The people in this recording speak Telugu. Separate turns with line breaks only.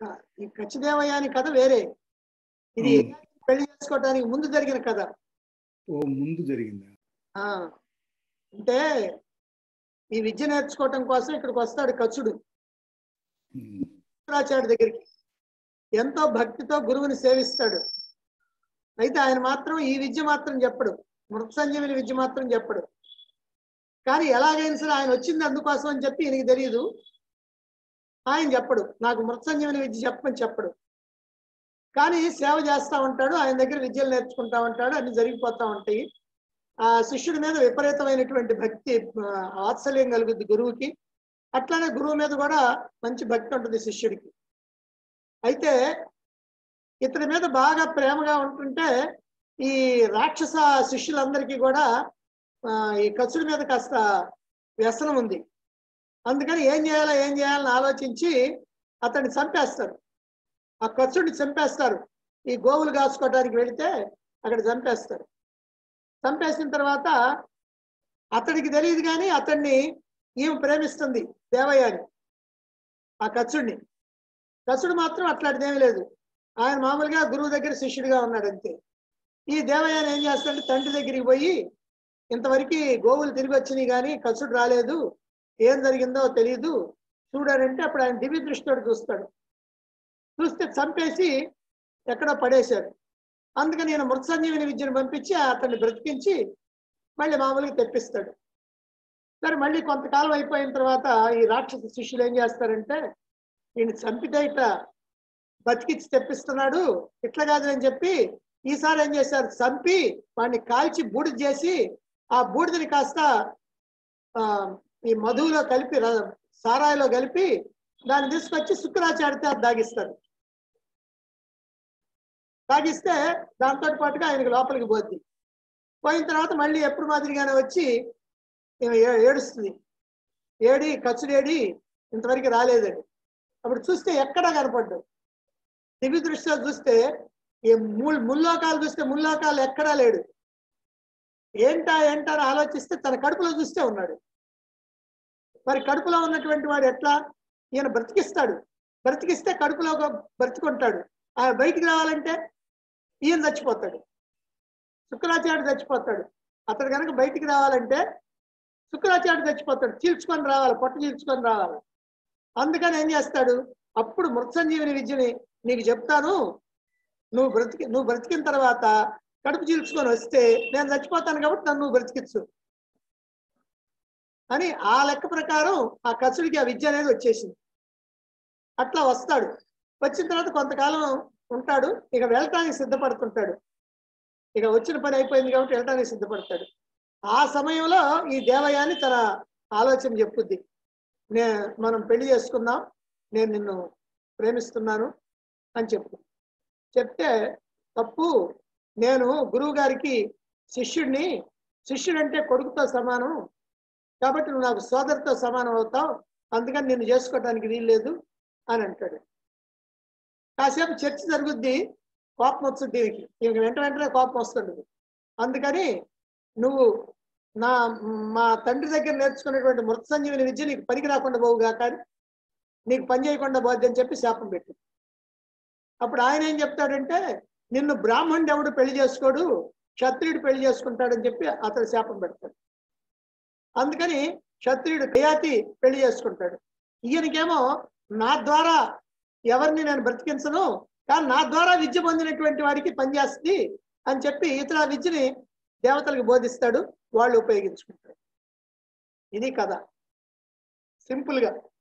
ఆ, ఈ కచ్చిదేవయ్య అని కథ వేరే ఇది
అవును.
యయాతి పెళ్లి చేసుకోవడానికి ముందు జరిగిన కథ
ఓ ముందు జరిగిందా
ఆ అంటే ఈ విద్య నేర్చుకోవటం కోసం ఇక్కడికి వస్తాడు కచుడు
ఉమ్,
శుక్రాచార్య దగ్గరికి ఎంతో భక్తితో గురువుని సేవిస్తాడు అయితే ఆయన మాత్రం ఈ విద్య మాత్రం చెప్పడు మృత సంజీవిని విద్య మాత్రం చెప్పడు కానీ ఎలాగైనా సరే ఆయన వచ్చింది అందుకోసం అని చెప్పి ఈయనకి తెలియదు ఆయన చెప్పడు నాకు మృత సంజీవిని విద్య చెప్పమని చెప్పడు కానీ సేవ చేస్తా ఉంటాడు ఆయన దగ్గర విద్యలు నేర్చుకుంటా ఉంటాడు అన్ని జరిగిపోతా ఉంటాయి ఆ శిష్యుడి మీద విపరీతమైనటువంటి భక్తి ఆ, వాత్సల్యం కలుగుద్ది గురువుకి అట్లానే గురువు మీద కూడా మంచి భక్తి ఉంటుంది శిష్యుడికి అయితే ఇతని మీద బాగా ప్రేమగా ఉంటుంటే ఈ రాక్షస శిష్యులందరికీ కూడా ఆ, ఈ కచుడి మీద కాస్త వ్యసనం ఉంది అందుకని ఏం చేయాలో ఏం చేయాలని ఆలోచించి అతన్ని చంపేస్తారు ఆ కచుడిని చంపేస్తారు ఈ గోవులు కాసుకోవడానికి వెళితే అక్కడ చంపేస్తారు చంపేసిన తర్వాత అతడికి తెలియదు కానీ అతన్ని ఈమె ప్రేమిస్తుంది దేవయ్యని ఆ కచ్చుడిని కచ్చుడు మాత్రం అట్లాంటిదేమీ లేదు ఆయన మామూలుగా గురువు దగ్గర శిష్యుడిగా ఉన్నాడు అంతే ఈ దేవయ్యని ఏం చేస్తాడంటే తండ్రి దగ్గరికి పోయి ఇంతవరకు గోవులు తిరిగి వచ్చినాయి కానీ కచ్చుడు రాలేదు ఏం జరిగిందో తెలియదు చూడాడంటే అప్పుడు ఆయన దివ్య దృష్టితో చూస్తాడు చూస్తే చంపేసి ఎక్కడో పడేశారు అందుకని నేను మృత సంజీవిని విద్యను పంపించి అతన్ని బ్రతికించి మళ్ళీ మామూలుగా తెప్పిస్తాడు సరే మళ్ళీ కొంతకాలం అయిపోయిన తర్వాత ఈ రాక్షస శిష్యులు ఏం చేస్తారంటే ఈయన చంపితే ఇట్లా బతికిచ్చి తెప్పిస్తున్నాడు ఇట్లా కాదు అని చెప్పి ఈసారి ఏం చేశారు చంపి వాడిని కాల్చి బూడిద చేసి ఆ బూడిదని కాస్త ఆ, ఈ మధువులో కలిపి ర- సారాయిలో కలిపి దాన్ని తీసుకొచ్చి శుక్రాచార్యత దాగిస్తారు తాగిస్తే దాంతో పాటుగా ఆయనకి లోపలికి పోద్ది పోయిన తర్వాత మళ్ళీ ఎప్పుడు మాదిరిగానే వచ్చి ఈమె ఏ- ఏడుస్తుంది ఏడి కచ్చుడేడి ఇంతవరకు రాలేదని అప్పుడు చూస్తే ఎక్కడా కనపడ్డు దివ్య దృష్టిలో చూస్తే ఈ ముల్ ముల్లోకాలు చూస్తే ముల్లోకాలు ఎక్కడా లేడు ఏంటా ఏంటా అని ఆలోచిస్తే తన కడుపులో చూస్తే ఉన్నాడు మరి కడుపులో ఉన్నటువంటి వాడు ఎట్లా ఈయన బ్రతికిస్తాడు బ్రతికిస్తే కడుపులో ఒక బ్రతికుంటాడు ఆయన బయటికి రావాలంటే ఈయన చచ్చిపోతాడు శుక్రాచార్యుడు చచ్చిపోతాడు అతడు కనుక బయటికి రావాలంటే శుక్రాచార్యుడు చచ్చిపోతాడు చీల్చుకొని రావాలి పొట్ట చీల్చుకొని రావాలి అందుకని ఏం చేస్తాడు అప్పుడు మృత సంజీవిని విద్యని నీకు చెప్తాను నువ్వు బ్రతికి నువ్వు బ్రతికిన తర్వాత కడుపు చీల్చుకొని వస్తే నేను చచ్చిపోతాను కాబట్టి నన్ను నువ్వు బ్రతికించు అని ఆ లెక్క ప్రకారం ఆ కసుడికి ఆ విద్య అనేది వచ్చేసింది అట్లా వస్తాడు వచ్చిన తర్వాత కొంతకాలం ఉంటాడు ఇక వెళ్ళటానికి సిద్ధపడుతుంటాడు ఇక వచ్చిన పని అయిపోయింది కాబట్టి వెళ్ళటానికి సిద్ధపడతాడు ఆ సమయంలో ఈ దేవయాని తన ఆలోచన చెప్పుద్ది నే మనం పెళ్లి చేసుకుందాం నేను నిన్ను ప్రేమిస్తున్నాను అని చెప్పు చెప్తే తప్పు నేను గురువు గారికి శిష్యుడిని శిష్యుడు అంటే కొడుకుతో సమానం కాబట్టి నువ్వు నాకు సోదరితో సమానం అవుతావు అందుకని నిన్ను చేసుకోవడానికి వీల్లేదు అని అంటాడు కాసేపు చర్చ జరుగుద్ది కోపం వస్తుంది దీనికి దీనికి వెంట వెంటనే కోపం వస్తుంది అందుకని నువ్వు నా మా తండ్రి దగ్గర నేర్చుకున్నటువంటి మృత సంజీవిని విద్య నీకు పనికి రాకుండా పోవుగా కానీ నీకు పని చేయకుండా పోద్ది అని చెప్పి శాపం పెట్టు అప్పుడు ఆయన ఏం చెప్తాడంటే నిన్ను బ్రాహ్మణుడు ఎవడు పెళ్లి చేసుకోడు క్షత్రియుడు పెళ్లి చేసుకుంటాడని చెప్పి అతను శాపం పెడతాడు అందుకని క్షత్రియుడు కయాతి పెళ్లి చేసుకుంటాడు ఈయనకేమో నా ద్వారా ఎవరిని నేను బ్రతికించను కానీ నా ద్వారా విద్య పొందినటువంటి వాడికి పనిచేస్తుంది అని చెప్పి ఇతర విద్యని దేవతలకు బోధిస్తాడు వాళ్ళు ఉపయోగించుకుంటారు ఇది కథ సింపుల్ గా